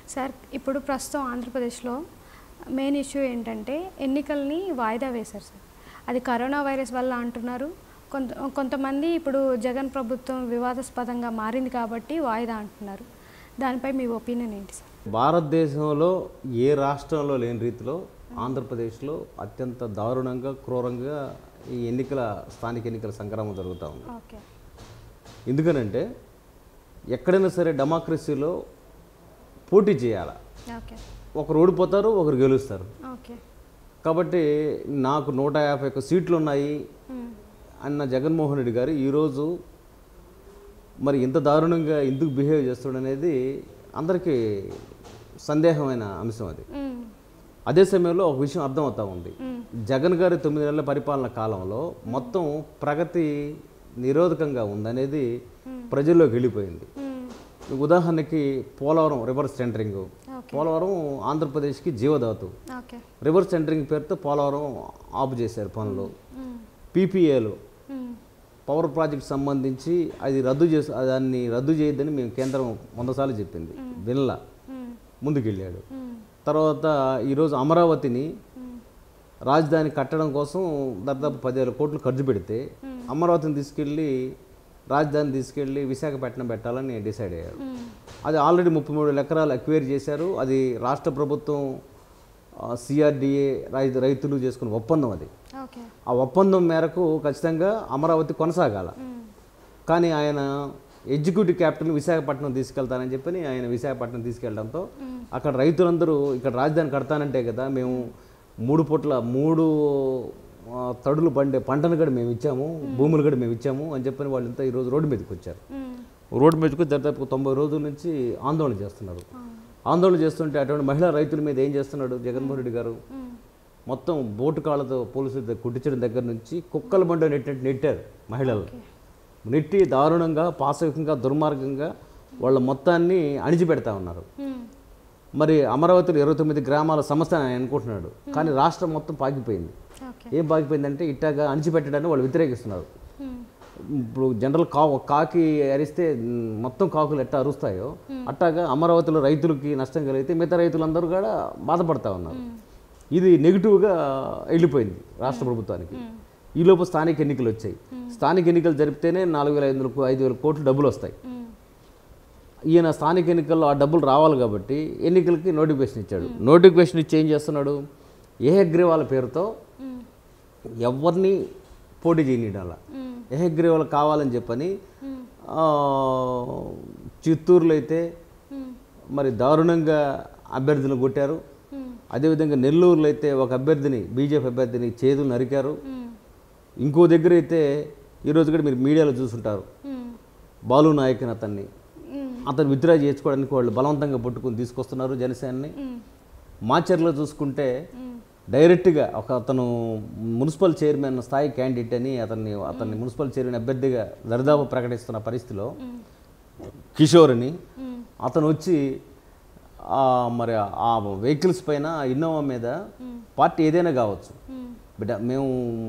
Sir ఇప్పుడు ప్రస్తుతం ఆంధ్రప్రదేశ్లో మెయిన్ ఇష్యూ ఏంటంటే ఎన్నికల్ని వాయిదా వేశారు సార్ అది కరోనా వైరస్ వల్ల అంటున్నారు కొంత కొంతమంది ఇప్పుడు జగన్ ప్రభుత్వం వివాదాస్పదంగా మారింది కాబట్టి వాయిదా అంటున్నారు దానిపై మీ ఒపీనియన్ ఏంటి సార్ భారతదేశంలో ఏ రాష్ట్రంలో లేని రీతిలో ఆంధ్రప్రదేశ్లో అత్యంత దారుణంగా క్రూరంగా ఈ ఎన్నికల స్థానిక ఎన్నికల సంగ్రామం జరుగుతూ ఉంది ఓకే ఎందుకనంటే ఎక్కడైనా సరే డెమోక్రసీలో పోటీ చేయాలి ఓకే ఒకరు ఓడిపోతారు ఒకరు గెలుస్తారు ఓకే కాబట్టి నాకు నూట యాభై ఒక్క సీట్లు ఉన్నాయి అన్న జగన్మోహన్ రెడ్డి గారు ఈరోజు మరి ఇంత దారుణంగా ఎందుకు బిహేవ్ చేస్తాడనేది అందరికీ సందేహమైన అంశం అది అదే సమయంలో ఒక విషయం అర్థమవుతా ఉంది జగన్ గారి తొమ్మిది నెలల పరిపాలన కాలంలో మొత్తం ప్రగతి నిరోధకంగా ఉందనేది ప్రజల్లోకి వెళ్ళిపోయింది ఉదాహరణకి పోలవరం రివర్స్ టెండరింగ్ పోలవరం ఆంధ్రప్రదేశ్కి జీవధాతు ఓకే రివర్స్ టెండరింగ్ పేరుతో పోలవరం ఆపు చేశారు పనులు పీపీఏలు పవర్ ప్రాజెక్ట్ సంబంధించి అది రద్దు చేసి దాన్ని రద్దు చేయొద్దని మేము కేంద్రం వంద సార్లు చెప్పింది వినలా ముందుకెళ్ళాడు తర్వాత ఈరోజు అమరావతిని రాజధాని కట్టడం కోసం దాదాపు పదివేల కోట్లు ఖర్చు పెడితే అమరావతిని తీసుకెళ్ళి రాజధాని తీసుకెళ్ళి విశాఖపట్నం పెట్టాలని డిసైడ్ అయ్యారు అది ఆల్రెడీ ముప్పై మూడు ఎకరాలు అక్వైర్ చేశారు అది రాష్ట్ర ప్రభుత్వం సిఆర్డిఏ రైతులు చేసుకున్న ఒప్పందం అది ఓకే ఆ ఒప్పందం మేరకు ఖచ్చితంగా అమరావతి కొనసాగాల కానీ ఆయన ఎగ్జిక్యూటివ్ క్యాపిటల్ విశాఖపట్నం తీసుకెళ్తానని చెప్పని ఆయన విశాఖపట్నం తీసుకెళ్ళడంతో అక్కడ రైతులందరూ ఇక్కడ రాజధాని కడతానంటే కదా మేము మూడు పూట్ల మూడు ఆ, తడులు పండే పంటను కూడా మేము ఇచ్చాము భూములు కూడా మేము ఇచ్చాము అని చెప్పని వాళ్ళంతా ఈరోజు రోడ్డు మీదకి వచ్చారు రోడ్డు మీదకి దాదాపు తొంభై రోజుల నుంచి ఆందోళన చేస్తున్నారు ఆందోళన చేస్తుంటే అటువంటి మహిళా రైతుల మీద ఏం చేస్తున్నాడు జగన్మోహన్ రెడ్డి గారు మొత్తం బోటు కాళ్ళతో పోలీసులు దగ్గర కుట్టించడం దగ్గర నుంచి కుక్కల బండ నెట్టినట్టు నెట్టారు మహిళలు నెట్టి దారుణంగా పాశవికంగా దుర్మార్గంగా వాళ్ళ మొత్తాన్ని అణిచిపెడతా ఉన్నారు మరి అమరావతిలో ఇరవై తొమ్మిది గ్రామాల సమస్య అని ఆయన అనుకుంటున్నాడు కానీ రాష్ట్రం మొత్తం పాకిపోయింది ఓకే ఏం పాకిపోయిందంటే ఇట్టాగా అణిచిపెట్టడాన్ని వాళ్ళు వ్యతిరేకిస్తున్నారు ఇప్పుడు జనరల్ కా కాకి అరిస్తే మ్, మొత్తం కాకులు ఎట్టా అరుస్తాయో అట్టాగా అమరావతిలో రైతులకి నష్టం కలిగితే మిగతా రైతులందరూ కూడా బాధపడతా ఉన్నారు ఇది నెగిటివ్గా వెళ్ళిపోయింది రాష్ట్ర ప్రభుత్వానికి ఈలోపు స్థానిక ఎన్నికలు వచ్చాయి స్థానిక ఎన్నికలు జరిపితేనే నాలుగు వేల ఐదు వందల ఐదు వేల కోట్లు డబ్బులు వస్తాయి ఈయన స్థానిక ఎన్నికల్లో ఆ డబ్బులు రావాలి కాబట్టి ఎన్నికలకి నోటిఫికేషన్ ఇచ్చాడు నోటిఫికేషన్ ఇచ్చి ఏం చేస్తున్నాడు ఏ అగ్రివాల పేరుతో ఎవరిని పోటీ చేయనీడాల ఏ అగ్రివాలు కావాలని చెప్పని ఆ, చిత్తూరులో అయితే మరి దారుణంగా అభ్యర్థులను కొట్టారు అదేవిధంగా నెల్లూరులో అయితే ఒక అభ్యర్థిని బీజేపీ అభ్యర్థిని చేతులు నరికారు ఇంకో దగ్గర అయితే ఈరోజు కూడా మీరు మీడియాలో చూసుంటారు బాలు నాయక్ అని అతన్ని అతను విత్డ్రా చేసుకోవడానికి వాళ్ళు బలవంతంగా పట్టుకుని తీసుకొస్తున్నారు జనసేనని మాచర్లో చూసుకుంటే డైరెక్ట్గా ఒక అతను మున్సిపల్ చైర్మన్ స్థాయి క్యాండిడేట్ అని అతన్ని అతన్ని మున్సిపల్ చైర్మన్ అభ్యర్థిగా దరిదాపు ప్రకటిస్తున్న పరిస్థితిలో కిషోర్ అని అతను వచ్చి ఆ మరి ఆ వెహికల్స్ పైన ఇన్నోవా మీద పార్టీ ఏదైనా కావచ్చు బిడ్డ మేము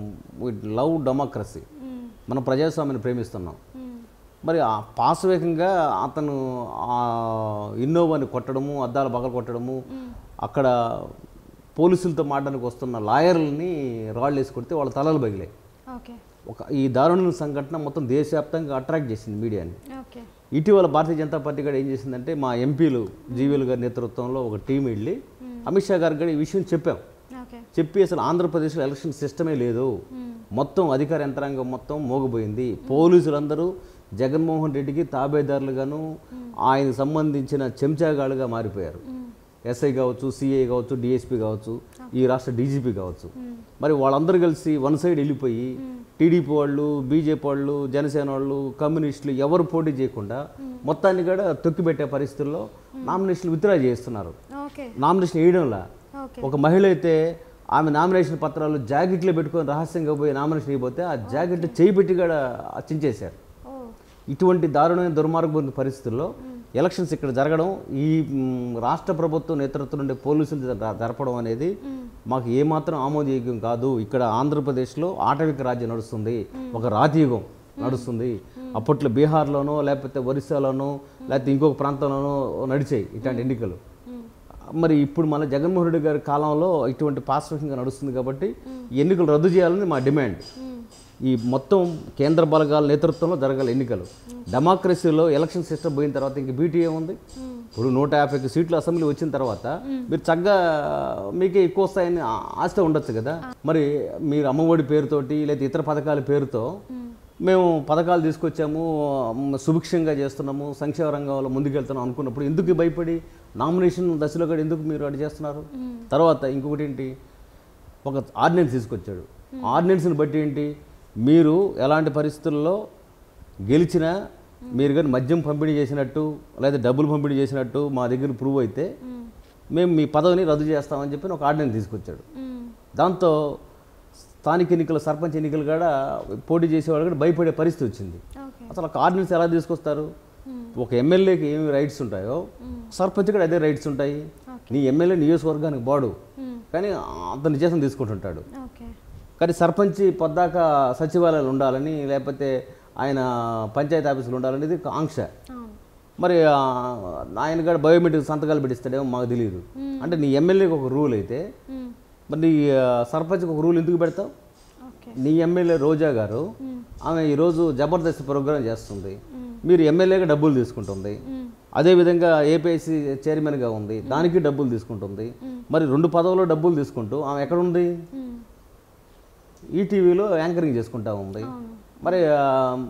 లవ్ డెమోక్రసీ మనం ప్రజాస్వామ్యాన్ని ప్రేమిస్తున్నాం మరి ఆ పాశవేగంగా అతను ఆ ఇన్నోవాని కొట్టడము అద్దాల పగలు కొట్టడము అక్కడ పోలీసులతో మాట్లాడానికి వస్తున్న లాయర్లని రాళ్ళు వేసి కొడితే వాళ్ళ తలలు పగిలాయి ఓకే ఒక ఈ దారుణ సంఘటన మొత్తం దేశవ్యాప్తంగా అట్రాక్ట్ చేసింది మీడియాని ఓకే ఇటీవల భారతీయ జనతా పార్టీ కూడా ఏం చేసిందంటే మా ఎంపీలు జీవీలు గారి నేతృత్వంలో ఒక టీం వెళ్ళి అమిత్ షా గారికి కూడా ఈ విషయం చెప్పాం ఓకే చెప్పి అసలు ఆంధ్రప్రదేశ్లో ఎలక్షన్ సిస్టమే లేదు మొత్తం అధికార యంత్రాంగం మొత్తం మోగపోయింది పోలీసులందరూ జగన్మోహన్ రెడ్డికి తాబేదారులుగాను ఆయనకు సంబంధించిన చెంచాగాళ్ళుగా మారిపోయారు ఎస్ఐ కావచ్చు సిఐ కావచ్చు డిఎస్పీ కావచ్చు ఈ రాష్ట్ర డీజీపీ కావచ్చు మరి వాళ్ళందరూ కలిసి వన్ సైడ్ వెళ్ళిపోయి టీడీపీ వాళ్ళు బీజేపీ వాళ్ళు జనసేన వాళ్ళు కమ్యూనిస్టులు ఎవరు పోటీ చేయకుండా మొత్తాన్ని కూడా తొక్కిపెట్టే పరిస్థితుల్లో నామినేషన్లు విత్డ్రా చేస్తున్నారు ఓకే నామినేషన్ వేయడంలా ఓకే ఒక మహిళ అయితే ఆమె నామినేషన్ పత్రాలు జాకెట్లో పెట్టుకొని రహస్యంగా పోయి నామినేషన్ అయిపోతే ఆ జాకెట్ చేయి పెట్టి కూడా చించేశారు ఓ ఇటువంటి దారుణమైన దుర్మార్గమైన పరిస్థితుల్లో ఎలక్షన్స్ ఇక్కడ జరగడం ఈ మ్, రాష్ట్ర ప్రభుత్వం నేతృత్వం నుండి పోలీసులు జర- జరపడం అనేది మాకు ఏమాత్రం ఆమోదయోగ్యం కాదు ఇక్కడ ఆంధ్రప్రదేశ్లో ఆటవిక రాజ్యం నడుస్తుంది ఒక రాతియుగం నడుస్తుంది అప్పట్లో బీహార్లోనో లేకపోతే ఒరిస్సాలోనో లేకపోతే ఇంకొక ప్రాంతంలోనో నడిచాయి ఇట్లాంటి ఎన్నికలు మరి ఇప్పుడు మన జగన్మోహన్ రెడ్డి గారి కాలంలో ఇటువంటి పాస్టింగ్గా నడుస్తుంది కాబట్టి ఎన్నికలు రద్దు చేయాలని మా డిమాండ్ ఈ మొత్తం కేంద్ర బలగాల నేతృత్వంలో జరగాలి ఎన్నికలు డెమోక్రసీలో ఎలక్షన్ సిస్టమ్ పోయిన తర్వాత ఇంక బీటీ ఏముంది ఇప్పుడు నూట యాభై ఒక్క సీట్లు అసెంబ్లీ వచ్చిన తర్వాత మీరు చక్కగా మీకే ఎక్కువ వస్తాయని ఆ- ఆశ ఉండొచ్చు కదా మరి మీరు అమ్మఒడి పేరుతోటి లేదా ఇతర పథకాల పేరుతో మేము పథకాలు తీసుకొచ్చాము మ్, సుభిక్షంగా చేస్తున్నాము సంక్షేమ రంగంలో ముందుకెళ్తున్నాం అనుకున్నప్పుడు ఎందుకు భయపడి నామినేషన్ దశలో కూడా ఎందుకు మీరు అడి చేస్తున్నారు తర్వాత ఇంకొకటి ఏంటి ఒక ఆర్డినెన్స్ తీసుకొచ్చాడు ఆర్డినెన్స్ని బట్టి ఏంటి మీరు ఎలాంటి పరిస్థితుల్లో గెలిచినా మీరు కానీ మద్యం పంపిణీ చేసినట్టు లేదా డబ్బులు పంపిణీ చేసినట్టు మా దగ్గర ప్రూవ్ అయితే మేము మీ పదవిని రద్దు చేస్తామని చెప్పి ఒక ఆర్డినెన్స్ తీసుకొచ్చాడు దాంతో స్థానిక ఎన్నికలు సర్పంచ్ ఎన్నికలు కూడా పోటీ చేసేవాళ్ళు కూడా భయపడే పరిస్థితి వచ్చింది ఓకే అసలు ఒక ఆర్డినెన్స్ ఎలా తీసుకొస్తారు ఒక ఎమ్మెల్యేకి ఏమి రైట్స్ ఉంటాయో సర్పంచ్ కూడా అదే రైట్స్ ఉంటాయి నీ ఎమ్మెల్యే నియోజకవర్గానికి బాడు కానీ అతని చేసం తీసుకుంటుంటాడు ఓకే కానీ సర్పంచ్ పొద్దాక సచివాలయాలు ఉండాలని లేకపోతే ఆయన పంచాయతీ ఆఫీసులు ఉండాలనేది ఒక ఆంక్ష అవును మరి ఆ, ఆయన కూడా బయోమెట్రిక్ సంతకాలు పెట్టిస్తాడేమో మాకు తెలియదు అంటే నీ ఎమ్మెల్యేకి ఒక రూల్ అయితే మ్మ్. మరి నీ ఆ, సర్పంచ్కి ఒక రూల్ ఎందుకు పెడతావు ఓకే నీ ఎమ్మెల్యే రోజా గారు ఆమె ఈరోజు జబర్దస్త్ ప్రోగ్రాం చేస్తుంది మీరు ఎమ్మెల్యేగా డబ్బులు తీసుకుంటుంది అదేవిధంగా ఏపీఐసి చైర్మన్గా ఉంది దానికి డబ్బులు తీసుకుంటుంది మరి రెండు పదవుల్లో డబ్బులు తీసుకుంటూ ఆమె ఎక్కడ ఉంది మ్మ్. ఈటీవీలో యాంకరింగ్ చేసుకుంటా ఉంది మరి ఆ,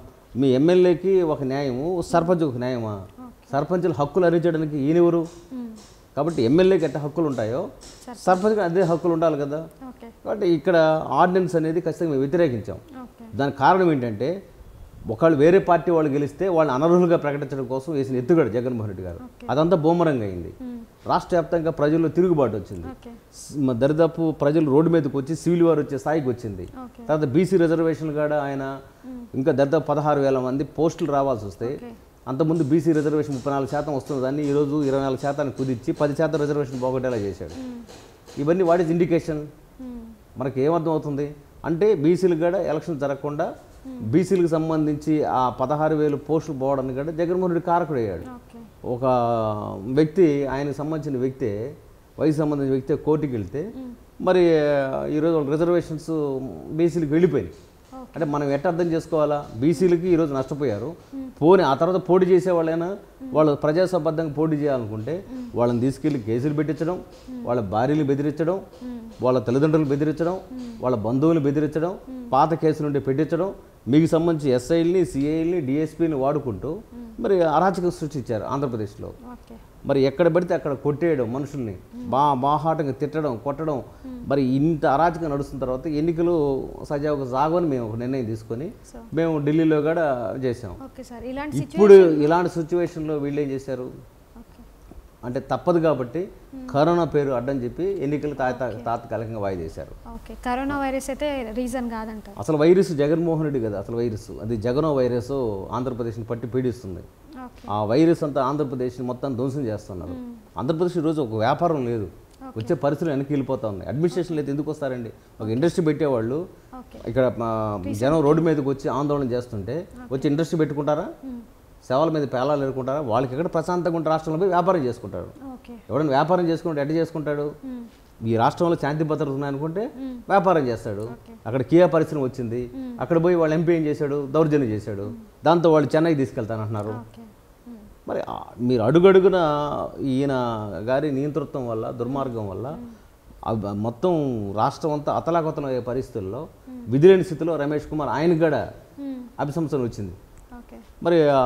మీ ఎమ్మెల్యేకి ఒక న్యాయము సర్పంచ్ ఒక న్యాయమా సర్పంచుల హక్కులు అరించడానికి ఈయనెవరు మ్మ్. కాబట్టి ఎమ్మెల్యేకి ఎట్ట హక్కులు ఉంటాయో సర్పంచ్కి అదే హక్కులు ఉండాలి కదా ఓకే కాబట్టి ఇక్కడ ఆర్డినెన్స్ అనేది ఖచ్చితంగా మేము వ్యతిరేకించాం ఓకే దానికి కారణం ఏంటంటే ఒకళ్ళు వేరే పార్టీ వాళ్ళు గెలిస్తే వాళ్ళని అనర్హులుగా ప్రకటించడం కోసం వేసిన ఎత్తుగడ జగన్మోహన్ రెడ్డి గారు అదంతా బూమరంగా అయింది రాష్ట్ర వ్యాప్తంగా ప్రజల్లో తిరుగుబాటు వచ్చింది ఓకే స్- మ- దరిదాపు ప్రజలు రోడ్డు మీదకి వచ్చి సివిల్ వార్ వచ్చే స్థాయికి వచ్చింది ఓకే తర్వాత బీసీ రిజర్వేషన్ కూడా ఆయన ఇంకా దరిదాపు పదహారు వేల మంది పోస్టులు రావాల్సి వస్తే ఓకే అంతకుముందు బీసీ రిజర్వేషన్ ముప్పై నాలుగు శాతం వస్తుంది దాన్ని ఈరోజు ఇరవై నాలుగు శాతాన్ని కుదిర్చి పది శాతం రిజర్వేషన్ పోగొట్టేలా చేశాడు ఇవన్నీ వాట్ ఇస్ ఇండికేషన్ మ్మ్. మనకి ఏమర్థం అవుతుంది అంటే బీసీలకు కూడా ఎలక్షన్ జరగకుండా బీసీలకు సంబంధించి ఆ పదహారు వేలు పోస్టులు పోవడానికి కూడా జగన్మోహన్ రెడ్డి కారకుడు అయ్యాడు ఓకే ఒక వ్యక్తి ఆయనకు సంబంధించిన వ్యక్తే వయసు సంబంధించిన వ్యక్తి కోర్టుకి వెళ్తే మరి ఆ, ఈరోజు వాళ్ళ రిజర్వేషన్స్ బీసీలకు వెళ్ళిపోయినాయి అంటే మనం ఎట్ట అర్థం చేసుకోవాలా బీసీలకి ఈరోజు నష్టపోయారు పోనీ ఆ తర్వాత పోటీ చేసే వాళ్ళైనా వాళ్ళు ప్రజాసబద్ధంగా పోటీ చేయాలనుకుంటే వాళ్ళని తీసుకెళ్లి కేసులు పెట్టించడం వాళ్ళ భార్యలు బెదిరించడం వాళ్ళ తల్లిదండ్రులు బెదిరించడం వాళ్ళ బంధువులు బెదిరించడం పాత కేసులు ఉంటే పెట్టించడం మీకు సంబంధించి ఎస్ఐల్ని సిఐల్ని డిఎస్పీని వాడుకుంటూ మరి అరాచకం సృష్టించారు ఆంధ్రప్రదేశ్లో ఓకే మరి ఎక్కడ పడితే అక్కడ కొట్టేయడం మనుషుల్ని బా బాహాటంగా తిట్టడం కొట్టడం మరి ఇంత అరాచకం నడుస్తున్న తర్వాత ఎన్నికలు సజావుగా సాగని మేము ఒక నిర్ణయం తీసుకొని సో మేము ఢిల్లీలో కూడా చేసాం ఓకే సార్ ఇలాంటి ఇప్పుడు ఇలాంటి సిచ్యువేషన్లో వీళ్ళు ఏం చేశారు ఓకే అంటే తప్పదు కాబట్టి కరోనా పేరు అడ్డం చెప్పి ఎన్నికలు తాత తాత్కాలికంగా వాయిదేశారు ఓకే కరోనా వైరస్ అయితే రీజన్ కాదంటారు అసలు వైరస్ జగన్మోహన్ రెడ్డి కదా అసలు వైరస్ అది జగనో వైరస్ ఆంధ్రప్రదేశ్ని పట్టి పీడిస్తుంది ఓకే ఆ వైరస్ అంతా ఆంధ్రప్రదేశ్ని మొత్తం ధ్వంసం చేస్తున్నారు ఆంధ్రప్రదేశ్ ఈరోజు ఒక వ్యాపారం లేదు వచ్చే పరిస్థితులు వెనక్కి వెళ్ళిపోతా ఉన్నాయి అడ్మినిస్ట్రేషన్లు అయితే ఎందుకు వస్తారండి ఒక ఇండస్ట్రీ పెట్టేవాళ్ళు ఓకే ఇక్కడ ఆ, జనం రోడ్డు మీదకి వచ్చి ఆందోళన చేస్తుంటే వచ్చి ఇండస్ట్రీ పెట్టుకుంటారా సేవల మీద పేలాలు ఎదుర్కొంటారా వాళ్ళకి ఎక్కడ ప్రశాంతంగా ఉంటే రాష్ట్రంలో పోయి వ్యాపారం చేసుకుంటారు ఓకే ఎవడైనా వ్యాపారం చేసుకుంటే ఎట్ట చేసుకుంటాడు ఈ రాష్ట్రంలో శాంతి భద్రత ఉన్నాయనుకుంటే వ్యాపారం చేస్తాడు అక్కడ కియా పరిశ్రమ వచ్చింది అక్కడ పోయి వాళ్ళు ఎంపీ ఏం చేశాడు దౌర్జన్యం చేశాడు దాంతో వాళ్ళు చెన్నైకి తీసుకెళ్తానంటున్నారు ఓకే మ్మ్. మరి ఆ- మీరు అడుగడుగున ఈయన గారి నియంతృత్వం వల్ల దుర్మార్గం వల్ల ఆ మొత్తం రాష్ట్రం అంతా అతలాకుతలం అయ్యే పరిస్థితుల్లో విధిలేని స్థితిలో రమేష్ కుమార్ ఆయనకు కూడా మ్మ్. అభిశంసన వచ్చింది ఓకే మరి ఆ,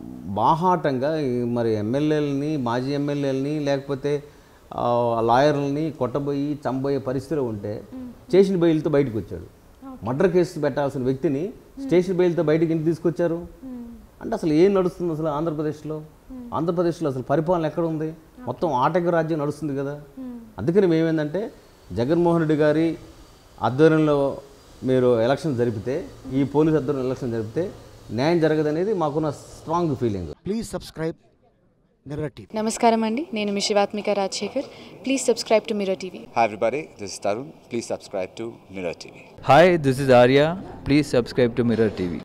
బాహాటంగా ఈ మరి ఎమ్మెల్యేలని మాజీ ఎమ్మెల్యేలని లేకపోతే ఆ, లాయర్లని కొట్టబోయి చంపబోయే పరిస్థితిలో ఉంటే స్టేషన్ బెయిల్తో బయటకు వచ్చాడు మర్డర్ కేసు పెట్టాల్సిన వ్యక్తిని స్టేషన్ బెయిల్తో బయటకు ఎందుకు తీసుకొచ్చారు మ్మ్. అంటే అసలు ఏం నడుస్తుంది అసలు ఆంధ్రప్రదేశ్లో ఆంధ్రప్రదేశ్లో అసలు పరిపాలన ఎక్కడ ఉంది మొత్తం ఆటక రాజ్యం నడుస్తుంది కదా అందుకని మేమేందంటే జగన్మోహన్ రెడ్డి గారి ఆధ్వర్యంలో మీరు ఎలక్షన్ జరిపితే ఈ పోలీస్ ఆధ్వర్యంలో ఎలక్షన్ జరిపితే న్యాయం జరగదనేది మాకున్న strong feeling Please subscribe Mirror TV. నమస్కారం అండి నేను మీ Sivatmika Rajasekhar please subscribe to Mirror TV Hi everybody, this is Tarun. Please subscribe to Mirror TV. Hi, this is Arya. Please subscribe to Mirror TV.